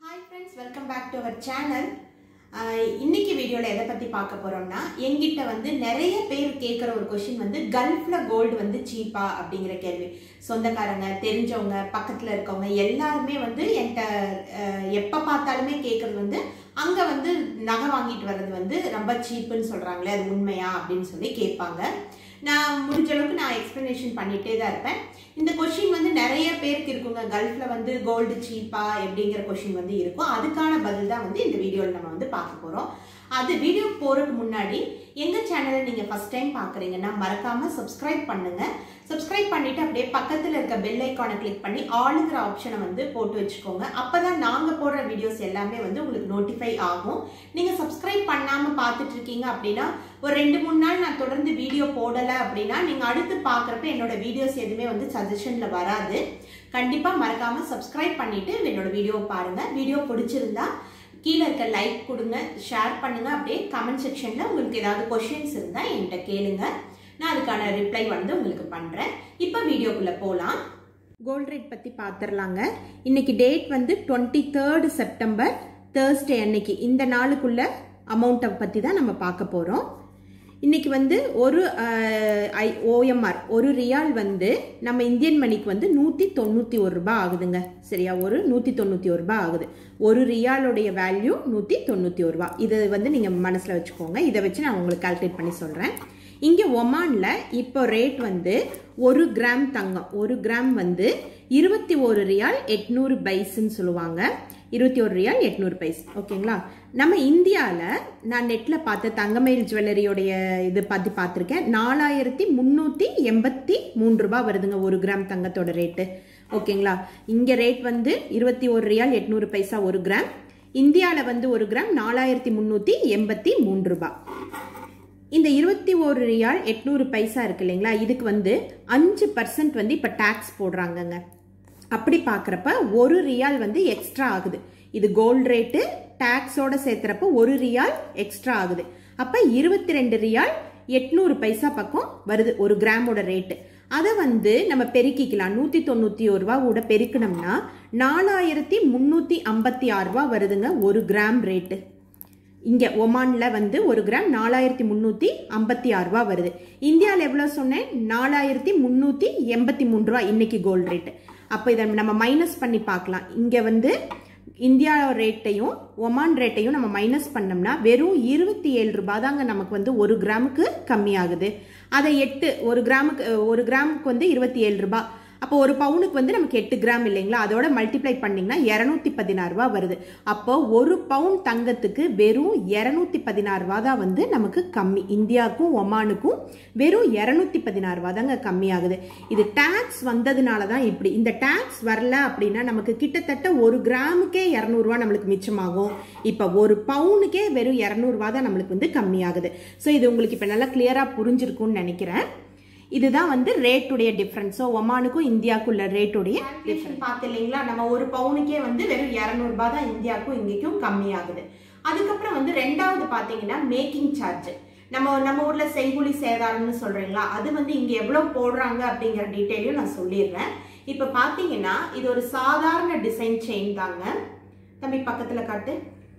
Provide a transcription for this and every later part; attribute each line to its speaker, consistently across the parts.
Speaker 1: hi friends welcome back to our channel இன்னைக்கு வீடியோவில் எதை பற்றி பார்க்க போகிறோம்னா எங்கிட்ட வந்து நிறைய பேர் கேட்குற ஒரு கொஷின் வந்து கல்ஃபில் கோல்டு வந்து சீப்பா அப்படிங்கிற கேள்வி சொந்தக்காரங்க தெரிஞ்சவங்க பக்கத்தில் இருக்கவங்க எல்லாருமே வந்து என்கிட்ட எப்போ பார்த்தாலுமே கேட்குறது வந்து அங்கே வந்து நகை வாங்கிட்டு வர்றது வந்து ரொம்ப சீப்புன்னு சொல்கிறாங்களே அது உண்மையா அப்படின்னு சொல்லி கேட்பாங்க நான் முடிஞ்ச அளவுக்கு நான் எக்ஸ்ப்ளனேஷன் பண்ணிகிட்டே தான் இருப்பேன் இந்த கொஷின் வந்து நிறைய பேருக்கு இருக்குங்க கல்ஃபில் வந்து கோல்டு சீப்பா எப்படிங்கிற கொஷின் வந்து இருக்கும் அதுக்கான பதில் தான் வந்து இந்த வீடியோவில் நம்ம வந்து பார்க்க போகிறோம் அது வீடியோ போகிறதுக்கு முன்னாடி எங்கள் சேனலை நீங்கள் ஃபஸ்ட் டைம் பார்க்குறீங்கன்னா மறக்காமல் சப்ஸ்கிரைப் பண்ணுங்கள் சப்ஸ்கிரைப் பண்ணிவிட்டு அப்படியே பக்கத்தில் இருக்க பெல் ஐக்கானை கிளிக் பண்ணி ஆளுங்கிற ஆப்ஷனை வந்து போட்டு வச்சுக்கோங்க அப்போ தான் நாங்கள் போடுற வீடியோஸ் எல்லாமே வந்து உங்களுக்கு நோட்டிஃபை ஆகும் நீங்கள் சப்ஸ்கிரைப் பண்ணாமல் பார்த்துட்டு இருக்கீங்க அப்படின்னா ஒரு ரெண்டு மூணு நாள் நான் தொடர்ந்து வீடியோ போடலை அப்படின்னா நீங்கள் அடுத்து பார்க்குறப்ப என்னோட வீடியோஸ் எதுவுமே வந்து சஜஷனில் வராது கண்டிப்பாக மறக்காமல் சப்ஸ்கிரைப் பண்ணிவிட்டு என்னோட வீடியோ பாருங்கள் வீடியோ பிடிச்சிருந்தா கீழே இருக்க லைக் கொடுங்க ஷேர் பண்ணுங்க அப்படியே கமெண்ட் செக்ஷனில் உங்களுக்கு ஏதாவது கொஷின்ஸ் இருந்தால் என்கிட்ட கேளுங்க நான் அதுக்கான ரிப்ளை வந்து உங்களுக்கு பண்ணுறேன் இப்போ வீடியோக்குள்ளே போகலாம் கோல்ட் ரேட் பற்றி பார்த்துடலாங்க இன்னைக்கு டேட் வந்து டுவெண்ட்டி தேர்டு செப்டம்பர் தேர்ஸ்டே அன்னைக்கு இந்த நாளுக்குள்ள அமௌண்ட்டை பற்றி தான் நம்ம பார்க்க போகிறோம் இன்னைக்கு வந்து ஒரு ஐ ஓஎம்ஆர் ஒரு ரியால் வந்து நம்ம இந்தியன் மணிக்கு வந்து நூற்றி தொண்ணூற்றி ஒரு ரூபாய் ஆகுதுங்க சரியா ஒரு நூற்றி தொண்ணூற்றி ஒரு ரூபாய் ஆகுது ஒரு ரியாலுடைய வேல்யூ நூற்றி தொண்ணூற்றி ஒரு ரூபாய் இதை வந்து நீங்கள் மனசில் வச்சுக்கோங்க இதை வச்சு நான் உங்களுக்கு கால்குலேட் பண்ணி சொல்கிறேன் இங்கே ஒமானில் இப்போ ரேட் வந்து ஒரு கிராம் தங்கம் ஒரு கிராம் வந்து இருபத்தி ஒரு ரியால் எட்நூறு பைஸ்ன்னு சொல்லுவாங்க இருபத்தி ஒரு ரியால் எட்நூறு பைஸ் ஓகேங்களா நம்ம இந்தியாவில் நான் நெட்டில் பார்த்த தங்கமயில் ஜுவல்லரியோடைய இது பார்த்து பார்த்துருக்கேன் நாலாயிரத்தி முந்நூற்றி எண்பத்தி மூணு ரூபாய் வருதுங்க ஒரு கிராம் தங்கத்தோட ரேட்டு ஓகேங்களா இங்கே ரேட் வந்து இருபத்தி ஒரு ரியால் எட்நூறு பைசா ஒரு கிராம் இந்தியாவில் வந்து ஒரு கிராம் நாலாயிரத்தி முந்நூற்றி எண்பத்தி மூன்று ரூபாய் இந்த இருபத்தி ஒரு ரியால் எட்நூறு பைசா இருக்கு இல்லைங்களா இதுக்கு வந்து அஞ்சு பர்சன்ட் வந்து இப்போ டேக்ஸ் போடுறாங்கங்க அப்படி பார்க்குறப்ப ஒரு ரியால் வந்து எக்ஸ்ட்ரா ஆகுது இது கோல்டு ரேட்டு டேக்ஸோட சேர்த்துறப்ப ஒரு ரியால் எக்ஸ்ட்ரா ஆகுது அப்போ இருபத்தி ரெண்டு ரியால் எட்நூறு பைசா பக்கம் வருது ஒரு கிராமோட ரேட்டு அதை வந்து நம்ம பெருக்கிக்கலாம் நூற்றி தொண்ணூற்றி ஒரு ரூபா கூட பெருக்கணும்னா நாலாயிரத்தி முந்நூற்றி ஐம்பத்தி ஆறு ரூபா வருதுங்க ஒரு கிராம் ரேட்டு இங்கே ஒமானில் வந்து ஒரு கிராம் நாலாயிரத்தி முந்நூற்றி ஐம்பத்தி ஆறு ரூபா வருது இந்தியாவில் எவ்வளோ சொன்னேன் நாலாயிரத்தி முந்நூற்றி எண்பத்தி மூணு ரூபா இன்னைக்கு கோல்டு ரேட்டு அப்போ இதை நம்ம மைனஸ் பண்ணி பார்க்கலாம் இங்கே வந்து இந்தியா ரேட்டையும் ஒமான் ரேட்டையும் நம்ம மைனஸ் பண்ணோம்னா வெறும் இருபத்தி ஏழு ரூபாய் தாங்க நமக்கு வந்து ஒரு கிராமுக்கு கம்மியாகுது அதை எட்டு ஒரு கிராமுக்கு ஒரு கிராமுக்கு வந்து இருபத்தி ஏழு ரூபாய் அப்போ ஒரு பவுனுக்கு வந்து நமக்கு எட்டு கிராம் இல்லைங்களா அதோட மல்டிப்ளை பண்ணிங்கன்னா இரநூத்தி பதினாறு ரூபா வருது அப்போ ஒரு பவுன் தங்கத்துக்கு வெறும் இரநூத்தி பதினாறு ரூபா தான் வந்து நமக்கு கம்மி இந்தியாவுக்கும் ஒமானுக்கும் வெறும் இரநூத்தி பதினாறு ரூபா தாங்க கம்மியாகுது இது டேக்ஸ் வந்ததுனால தான் இப்படி இந்த டேக்ஸ் வரல அப்படின்னா நமக்கு கிட்டத்தட்ட ஒரு கிராமுக்கே இரநூறுவா நம்மளுக்கு மிச்சமாகும் இப்போ ஒரு பவுனுக்கே வெறும் இரநூறுவா தான் நம்மளுக்கு வந்து கம்மியாகுது ஸோ இது உங்களுக்கு இப்போ நல்லா கிளியராக புரிஞ்சிருக்கும்னு நினைக்கிறேன் இதுதான் வந்து ரேட்டுடைய டிஃப்ரென்ஸ் ஸோ ஒமானுக்கும் இந்தியாவுக்குள்ள ரேட்டுடைய டிஃப்ரெண்ட் பார்த்து இல்லைங்களா நம்ம ஒரு பவுனுக்கே வந்து வெறும் இரநூறுபா தான் இந்தியாவுக்கும் இங்கேயும் கம்மியாகுது அதுக்கப்புறம் வந்து ரெண்டாவது பார்த்தீங்கன்னா மேக்கிங் சார்ஜ் நம்ம நம்ம ஊர்ல செய்கூலி சேதாரம்னு சொல்றீங்களா அது வந்து இங்க எவ்வளவு போடுறாங்க அப்படிங்கிற டீட்டெயிலையும் நான் சொல்லிடுறேன் இப்ப பாத்தீங்கன்னா இது ஒரு சாதாரண டிசைன் செயின் தாங்க தம்பி பக்கத்துல காட்டு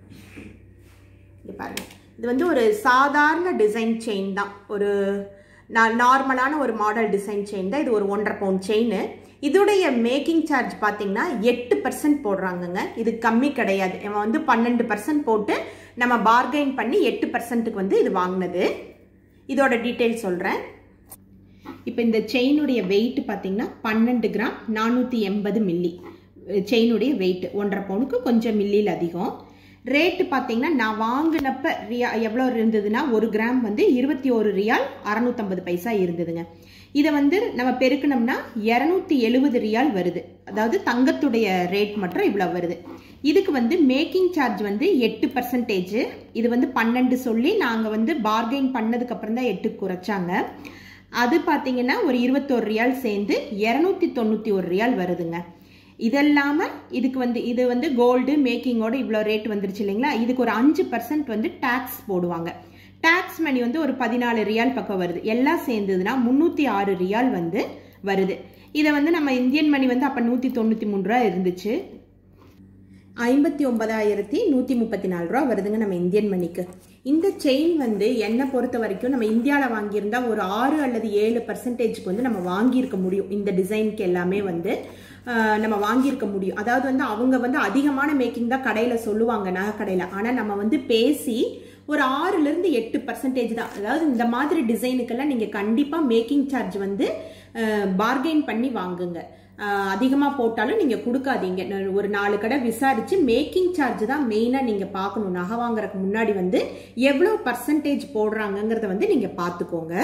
Speaker 1: இங்க பாருங்க இது வந்து ஒரு சாதாரண டிசைன் செயின் தான் ஒரு நார்மலான ஒரு மாடல் டிசைன் செயின் தான் இது ஒரு ஒன்றரை பவுண்ட் செயின் இதோடைய மேக்கிங் சார்ஜ் பார்த்தீங்கன்னா எட்டு பர்சன்ட் போடுறாங்கங்க இது கம்மி கிடையாது இவன் வந்து பன்னெண்டு பர்சன்ட் போட்டு நம்ம பார்கெயின் பண்ணி எட்டு பர்சன்ட்டுக்கு வந்து இது வாங்கினது இதோட டீட்டெயில் சொல்கிறேன் இப்போ இந்த செயினுடைய வெயிட் பார்த்தீங்கன்னா பன்னெண்டு கிராம் நானூற்றி எண்பது மில்லி செயினுடைய வெயிட் ஒன்றரை பவுனுக்கு கொஞ்சம் மில்லியில் அதிகம் ரேட்டு பார்த்தீங்கன்னா நான் வாங்கினப்ப ரியா எவ்வளோ இருந்ததுன்னா ஒரு கிராம் வந்து இருபத்தி ஒரு ரியால் அறநூற்றம்பது பைசா இருந்ததுங்க இதை வந்து நம்ம பெருக்கணும்னா இரநூத்தி எழுபது ரியால் வருது அதாவது தங்கத்துடைய ரேட் மட்டும் இவ்வளோ வருது இதுக்கு வந்து மேக்கிங் சார்ஜ் வந்து எட்டு பர்சன்டேஜ் இது வந்து பன்னெண்டு சொல்லி நாங்கள் வந்து பார்கெயின் பண்ணதுக்கப்புறம் தான் எட்டு குறைச்சாங்க அது பார்த்தீங்கன்னா ஒரு இருபத்தோரு ரியால் சேர்ந்து இரநூத்தி தொண்ணூற்றி ஒரு ரியால் வருதுங்க இதெல்லாமல் இதுக்கு வந்து இது வந்து கோல்டு மேக்கிங்கோட இவ்வளோ ரேட் வந்துருச்சு இல்லைங்களா இதுக்கு ஒரு அஞ்சு பர்சன்ட் வந்து டேக்ஸ் போடுவாங்க டேக்ஸ் மணி வந்து ஒரு பதினாலு ரியால் பக்கம் வருது எல்லாம் சேர்ந்ததுன்னா முந்நூற்றி ஆறு ரியால் வந்து வருது இதை வந்து நம்ம இந்தியன் மணி வந்து அப்போ நூற்றி தொண்ணூற்றி மூணு ரூபா இருந்துச்சு ஐம்பத்தி ஒன்பதாயிரத்தி நூற்றி முப்பத்தி நாலு ரூபா வருதுங்க நம்ம இந்தியன் மணிக்கு இந்த செயின் வந்து என்னை பொறுத்த வரைக்கும் நம்ம இந்தியாவில் வாங்கியிருந்தா ஒரு ஆறு அல்லது ஏழு பர்சன்டேஜ்க்கு வந்து நம்ம வாங்கியிருக்க முடியும் இந்த டிசைனுக்கு எல்லாமே வந்து ஆஹ், நம்ம வாங்கியிருக்க முடியும் அதாவது வந்து அவங்க வந்து அதிகமான மேக்கிங் தான் கடையில் சொல்லுவாங்க நகை கடையில் ஆனால் நம்ம வந்து பேசி ஒரு ஆறுலேருந்து எட்டு பர்சன்டேஜ் தான் அதாவது இந்த மாதிரி டிசைனுக்கெல்லாம் நீங்கள் கண்டிப்பாக மேக்கிங் சார்ஜ் வந்து பார்கெயின் பண்ணி வாங்குங்க அதிகமாக போட்டாலும் நீங்கள் கொடுக்காதீங்க நான் ஒரு நாலு கடை விசாரித்து மேக்கிங் சார்ஜ் தான் மெயினாக நீங்கள் பார்க்கணும் நகை வாங்குறதுக்கு முன்னாடி வந்து எவ்வளோ பர்சன்டேஜ் போடுறாங்கங்கிறத வந்து நீங்கள் பார்த்துக்கோங்க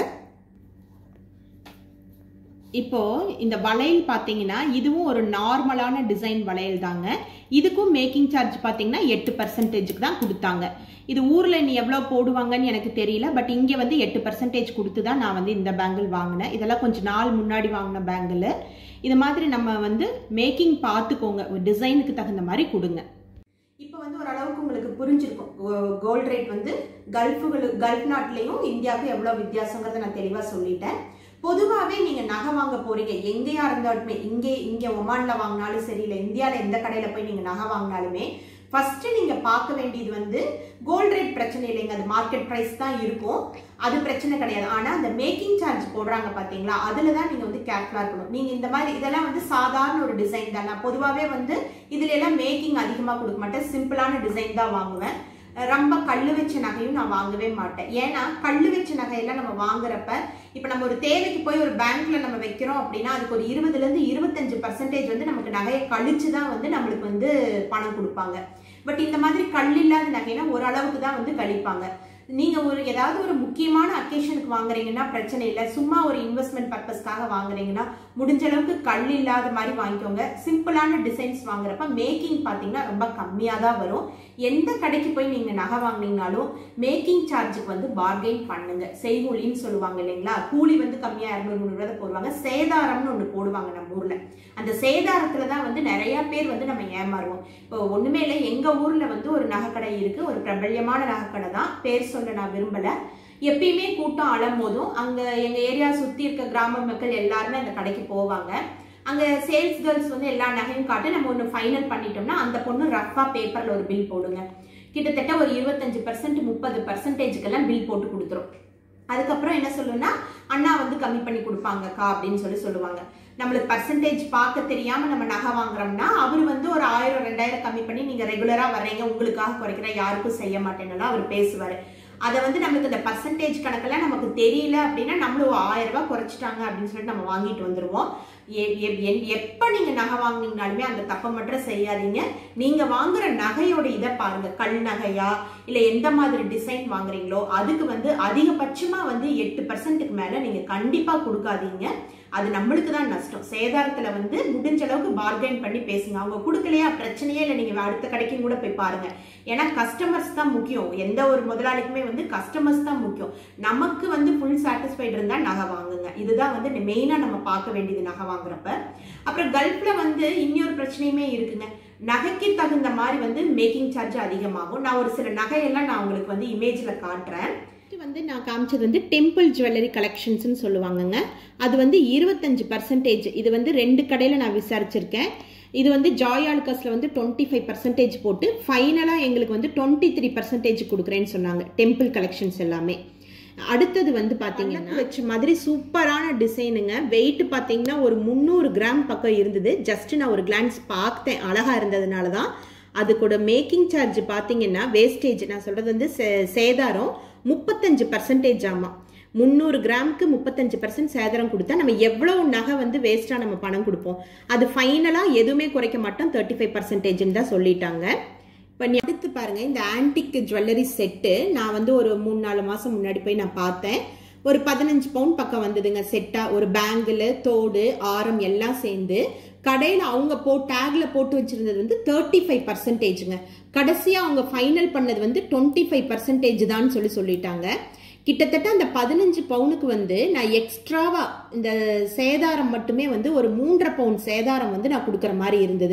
Speaker 1: இப்போ இந்த வளையல் பார்த்தீங்கன்னா இதுவும் ஒரு நார்மலான டிசைன் வளையல் தாங்க இதுக்கும் மேக்கிங் சார்ஜ் பார்த்தீங்கன்னா எட்டு பர்சன்டேஜுக்கு தான் கொடுத்தாங்க இது ஊரில் நீ எவ்வளோ போடுவாங்கன்னு எனக்கு தெரியல பட் இங்கே வந்து எட்டு பர்சன்டேஜ் கொடுத்து தான் நான் வந்து இந்த பேங்கிள் வாங்கினேன் இதெல்லாம் கொஞ்சம் நாள் முன்னாடி வாங்கின பேங்கிள் இது மாதிரி நம்ம வந்து மேக்கிங் பார்த்துக்கோங்க ஒரு டிசைனுக்கு தகுந்த மாதிரி கொடுங்க இப்போ வந்து ஓரளவுக்கு உங்களுக்கு புரிஞ்சிருக்கும் கோல்ட் ரேட் வந்து கல்ஃபுகளு கல்ஃப் நாட்டிலையும் இந்தியாவுக்கும் எவ்வளோ வித்தியாசங்கிறத நான் தெளிவாக சொல்லிட்டேன் பொதுவாகவே நீங்கள் நகை வாங்க போறீங்க எங்கேயா இருந்தாலுமே இங்கே இங்கே ஒமானில் வாங்கினாலும் சரி இல்லை இந்தியாவில் எந்த கடையில் போய் நீங்கள் நகை வாங்கினாலுமே ஃபர்ஸ்ட் நீங்க பார்க்க வேண்டியது வந்து கோல்ட் ரேட் பிரச்சனை இல்லைங்க அது மார்க்கெட் பிரைஸ் தான் இருக்கும் அது பிரச்சனை கிடையாது ஆனா அந்த மேக்கிங் சார்ஜ் போடுறாங்க பாத்தீங்களா அதுல தான் நீங்க வந்து கேர்ஃபுல்லா இருக்கணும் நீங்க இந்த மாதிரி இதெல்லாம் வந்து சாதாரண ஒரு டிசைன் தான் நான் பொதுவாகவே வந்து இதுல எல்லாம் மேக்கிங் அதிகமா கொடுக்க மாட்டேன் சிம்பிளான டிசைன் தான் வாங்குவேன் ரொம்ப கல்லு வச்ச நகையும் நான் வாங்கவே மாட்டேன் ஏன்னா கல்லு வச்ச நகையெல்லாம் நம்ம வாங்குறப்ப இப்போ நம்ம ஒரு தேவைக்கு போய் ஒரு பேங்க்ல நம்ம வைக்கிறோம் அப்படின்னா அதுக்கு ஒரு இருபதுல இருந்து இருபத்தஞ்சு பர்சன்டேஜ் வந்து நமக்கு நகையை கழிச்சு தான் வந்து நம்மளுக்கு வந்து பணம் கொடுப்பாங்க பட் இந்த மாதிரி கல் இல்லாத நகைனா ஓரளவுக்கு தான் வந்து கழிப்பாங்க நீங்க ஒரு ஏதாவது ஒரு முக்கியமான அக்கேஷனுக்கு வாங்குறீங்கன்னா பிரச்சனை இல்லை சும்மா ஒரு இன்வெஸ்ட்மெண்ட் பர்பஸ்க்காக வாங்குறீங்கன்னா முடிஞ்ச அளவுக்கு கல் இல்லாத மாதிரி வாங்கிக்கோங்க சிம்பிளான டிசைன்ஸ் வாங்குறப்ப மேக்கிங் பார்த்தீங்கன்னா ரொம்ப கம்மியாக தான் வரும் எந்த கடைக்கு போய் நீங்க நகை வாங்கினீங்கனாலும் மேக்கிங் சார்ஜுக்கு வந்து பார்கெயின் பண்ணுங்க செய்கூலின்னு சொல்லுவாங்க இல்லைங்களா கூலி வந்து கம்மியா இரநூறு முந்நூறு போடுவாங்க சேதாரம்னு ஒன்று போடுவாங்க நம்ம ஊர்ல அந்த சேதாரத்துல தான் வந்து நிறைய பேர் வந்து நம்ம ஏமாறுவோம் இப்போ ஒண்ணுமே இல்லை எங்க ஊர்ல வந்து ஒரு நகைக்கடை இருக்கு ஒரு பிரபல்யமான நகைக்கடை தான் பேர் சொல்ல நான் விரும்பல எப்பயுமே கூட்டம் அலம்போதும் அங்க எங்க ஏரியா சுத்தி இருக்க கிராம மக்கள் எல்லாருமே அந்த கடைக்கு போவாங்க அங்க சேல்ஸ் கேர்ள்ஸ் வந்து எல்லா நகையும் காட்டி நம்ம ஒன்று ஃபைனல் பண்ணிட்டோம்னா அந்த பொண்ணு ரஃபா பேப்பர்ல ஒரு பில் போடுங்க கிட்டத்தட்ட ஒரு இருபத்தஞ்சு பர்சன்ட் முப்பது பர்சன்டேஜுக்கெல்லாம் பில் போட்டு கொடுத்துரும் அதுக்கப்புறம் என்ன சொல்லுன்னா அண்ணா வந்து கம்மி பண்ணி கொடுப்பாங்கக்கா அப்படின்னு சொல்லி சொல்லுவாங்க நம்மளுக்கு பர்சன்டேஜ் பார்க்க தெரியாம நம்ம நகை வாங்குறோம்னா அவர் வந்து ஒரு ஆயிரம் ரெண்டாயிரம் கம்மி பண்ணி நீங்க ரெகுலரா வர்றீங்க உங்களுக்காக குறைக்கிறேன் யாருக்கும் செய்ய மாட்டேன்னு அவர் பேசுவாரு அதை வந்து நம்மளுக்கு இந்த பர்சன்டேஜ் கணக்கெல்லாம் நமக்கு தெரியல அப்படின்னா நம்மளும் ஆயிரம் ரூபாய் குறைச்சிட்டாங்க அப்படின்னு சொல்லிட்டு நம்ம வாங்கிட்டு வந்துருவோம் எ- எ- எ- எப்ப நீங்க நகை வாங்குனீங்கனாலுமே அந்த தப்பை மட்டும் செய்யாதீங்க நீங்க வாங்குற நகையோட இதை பாருங்க கல் நகையா இல்ல எந்த மாதிரி டிசைன் வாங்குறீங்களோ அதுக்கு வந்து அதிகபட்சமா வந்து எட்டு பர்சன்ட்டுக்கு மேல நீங்க கண்டிப்பா கொடுக்காதீங்க அது நம்மளுக்கு தான் நஷ்டம் சேதாரத்துல வந்து முடிஞ்ச அளவுக்கு பார்கெயின் பண்ணி பேசுங்க அவங்க கொடுக்கலையா பிரச்சனையே இல்லை நீங்க அடுத்த கடைக்கும் கூட போய் பாருங்க ஏன்னா கஸ்டமர்ஸ் தான் முக்கியம் எந்த ஒரு முதலாளிக்குமே வந்து கஸ்டமர்ஸ் தான் முக்கியம் நமக்கு வந்து ஃபுல் சாட்டிஸ்ஃபைடு இருந்தா நகை வாங்குங்க இதுதான் வந்து மெயினா நம்ம பார்க்க வேண்டியது நகை வாங்குறப்ப அப்புறம் கல்ஃப்ல வந்து இன்னொரு பிரச்சனையுமே இருக்குங்க நகைக்கு தகுந்த மாதிரி வந்து மேக்கிங் சார்ஜ் அதிகமாகும் நான் ஒரு சில நகையெல்லாம் நான் உங்களுக்கு வந்து இமேஜ்ல காட்டுறேன் இது வந்து நான் காமிச்சது வந்து டெம்பிள் ஜுவல்லரி கலெக்ஷன்ஸ்னு சொல்லுவாங்கங்க அது வந்து இருபத்தஞ்சு பர்சன்டேஜ் இது வந்து ரெண்டு கடையில் நான் விசாரிச்சிருக்கேன் இது வந்து ஜாய் ஆல்கஸில் வந்து டுவெண்ட்டி ஃபைவ் பர்சன்டேஜ் போட்டு ஃபைனலாக எங்களுக்கு வந்து டுவெண்ட்டி த்ரீ பர்சன்டேஜ் கொடுக்குறேன்னு சொன்னாங்க டெம்பிள் கலெக்ஷன்ஸ் எல்லாமே அடுத்தது வந்து பார்த்தீங்கன்னா வச்ச மாதிரி சூப்பரான டிசைனுங்க வெயிட் பார்த்தீங்கன்னா ஒரு முந்நூறு கிராம் பக்கம் இருந்தது ஜஸ்ட் நான் ஒரு கிளான்ஸ் பார்த்தேன் அழகா இருந்ததுனால தான் அது கூட மேக்கிங் சார்ஜ் பார்த்தீங்கன்னா வேஸ்டேஜ் நான் சொல்றது வந்து சே- சேதாரம் முப்பத்தஞ்சு பர்சன்டேஜ் ஆமாம் முந்நூறு கிராமுக்கு முப்பத்தஞ்சு பர்சன்ட் சேதாரம் கொடுத்தா நம்ம எவ்வளவு நகை வந்து வேஸ்ட்டாக நம்ம பணம் கொடுப்போம் அது ஃபைனலாக எதுவுமே குறைக்க மாட்டோம் தேர்ட்டி ஃபைவ் பர்சன்டேஜ்னு தான் சொல்லிட்டாங்க இப்போ நீ அடுத்து பாருங்க இந்த ஆன்டிக் ஜுவல்லரி செட்டு நான் வந்து ஒரு மூணு நாலு மாதம் முன்னாடி போய் நான் பார்த்தேன் ஒரு பதினஞ்சு பவுன் பக்கம் வந்ததுங்க செட்டா ஒரு பேங்கிள் தோடு ஆரம் எல்லாம் சேர்ந்து கடையில் அவங்க போ டேக்ல போட்டு வச்சிருந்தது வந்து தேர்ட்டி ஃபைவ் பர்சன்டேஜுங்க கடைசியாக அவங்க ஃபைனல் பண்ணது வந்து டுவெண்ட்டி ஃபைவ் பர்சன்டேஜ் தான் சொல்லி சொல்லிட்டாங்க கிட்டத்தட்ட அந்த பதினஞ்சு பவுனுக்கு வந்து நான் எக்ஸ்ட்ராவா இந்த சேதாரம் மட்டுமே வந்து ஒரு மூன்றரை பவுன் சேதாரம் வந்து நான் கொடுக்குற மாதிரி இருந்தது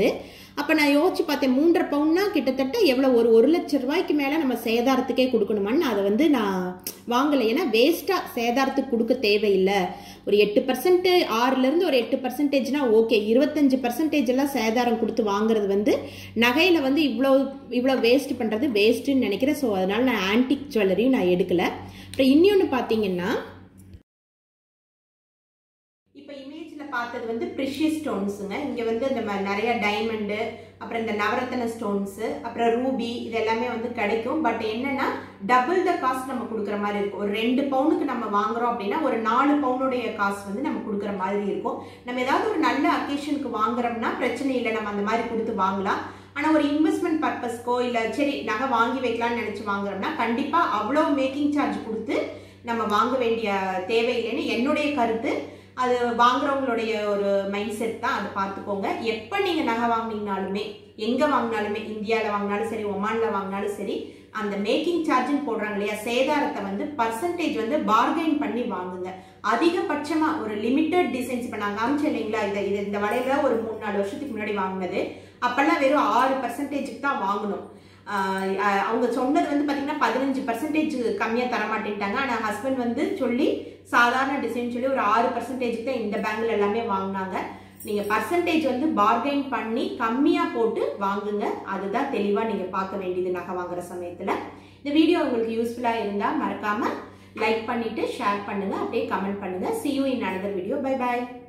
Speaker 1: அப்போ நான் யோசிச்சு பார்த்தேன் மூன்றரை பவுன்னா கிட்டத்தட்ட எவ்வளோ ஒரு ஒரு லட்ச ரூபாய்க்கு மேலே நம்ம சேதாரத்துக்கே கொடுக்கணுமான்னு அதை வந்து நான் வாங்கலை ஏன்னா வேஸ்ட்டாக சேதாரத்துக்கு கொடுக்க தேவையில்லை ஒரு எட்டு பர்சன்ட் ஆறுலேருந்து ஒரு எட்டு பர்சன்டேஜ்னா ஓகே இருபத்தஞ்சு பர்சன்டேஜ் எல்லாம் சேதாரம் கொடுத்து வாங்குறது வந்து நகையில் வந்து இவ்வளோ இவ்வளோ வேஸ்ட் பண்ணுறது வேஸ்ட்டுன்னு நினைக்கிறேன் ஸோ அதனால நான் ஆன்டிக் ஜுவல்லரியும் நான் எடுக்கலை அப்புறம் இன்னொன்று பார்த்தீங்கன்னா இப்போ இமேஜில் பார்த்தது வந்து ப்ரிஷியஸ் ஸ்டோன்ஸுங்க இங்கே வந்து இந்த மாதிரி நிறைய டைமண்டு அப்புறம் இந்த நவரத்தன ஸ்டோன்ஸு அப்புறம் ரூபி இது எல்லாமே வந்து கிடைக்கும் பட் என்னன்னா டபுள் த காஸ்ட் நம்ம கொடுக்குற மாதிரி இருக்கும் ஒரு ரெண்டு பவுனுக்கு நம்ம வாங்குறோம் அப்படின்னா ஒரு நாலு பவுனுடைய காசு வந்து நம்ம கொடுக்குற மாதிரி இருக்கும் நம்ம ஏதாவது ஒரு நல்ல அக்கேஷனுக்கு வாங்குறோம்னா பிரச்சனை இல்லை நம்ம அந்த மாதிரி கொடுத்து வாங்கலாம் ஆனால் ஒரு இன்வெஸ்ட்மெண்ட் பர்பஸ்க்கோ இல்லை சரி நகை வாங்கி வைக்கலாம்னு நினச்சி வாங்குறோம்னா கண்டிப்பாக அவ்வளோ மேக்கிங் சார்ஜ் கொடுத்து நம்ம வாங்க வேண்டிய தேவையில்லைன்னு என்னுடைய கருத்து அது வாங்குறவங்களுடைய ஒரு மைண்ட் செட் தான் அதை பார்த்துக்கோங்க எப்போ நீங்கள் நகை வாங்கினீங்கனாலுமே எங்கே வாங்கினாலுமே இந்தியாவில் வாங்கினாலும் சரி ஒமானில் வாங்கினாலும் சரி அந்த மேக்கிங் சார்ஜ்னு போடுறாங்க இல்லையா சேதாரத்தை வந்து பர்சன்டேஜ் வந்து பார்கெயின் பண்ணி வாங்குங்க அதிகபட்சமாக ஒரு லிமிட்டட் டிசைன்ஸ் இப்போ நான் காமிச்சேன் இல்லைங்களா இதை இது இந்த வலையில ஒரு மூணு நாலு வருஷத்துக்கு முன்னாடி வாங்கினது அப்போல்லாம் வெறும் ஆறு பர்சன்டேஜுக்கு தான் வாங்கணும் அவங்க சொன்னது வந்து பார்த்தீங்கன்னா பதினஞ்சு பர்சன்டேஜ் கம்மியாக தர மாட்டேன்ட்டாங்க ஆனால் ஹஸ்பண்ட் வந்து சொல்லி சாதாரண டிசைன் சொல்லி ஒரு ஆறு பர்சன்டேஜுக்கு தான் இந்த பேங்கில் எல்லாமே வாங்கினாங்க நீங்கள் பர்சன்டேஜ் வந்து பார்கெயின் பண்ணி கம்மியாக போட்டு வாங்குங்க அதுதான் தெளிவாக நீங்கள் பார்க்க வேண்டியது நகை வாங்குற சமயத்தில் இந்த வீடியோ உங்களுக்கு யூஸ்ஃபுல்லாக இருந்தால் மறக்காமல் லைக் பண்ணிவிட்டு ஷேர் பண்ணுங்கள் அப்படியே கமெண்ட் பண்ணுங்கள் see you in another video bye bye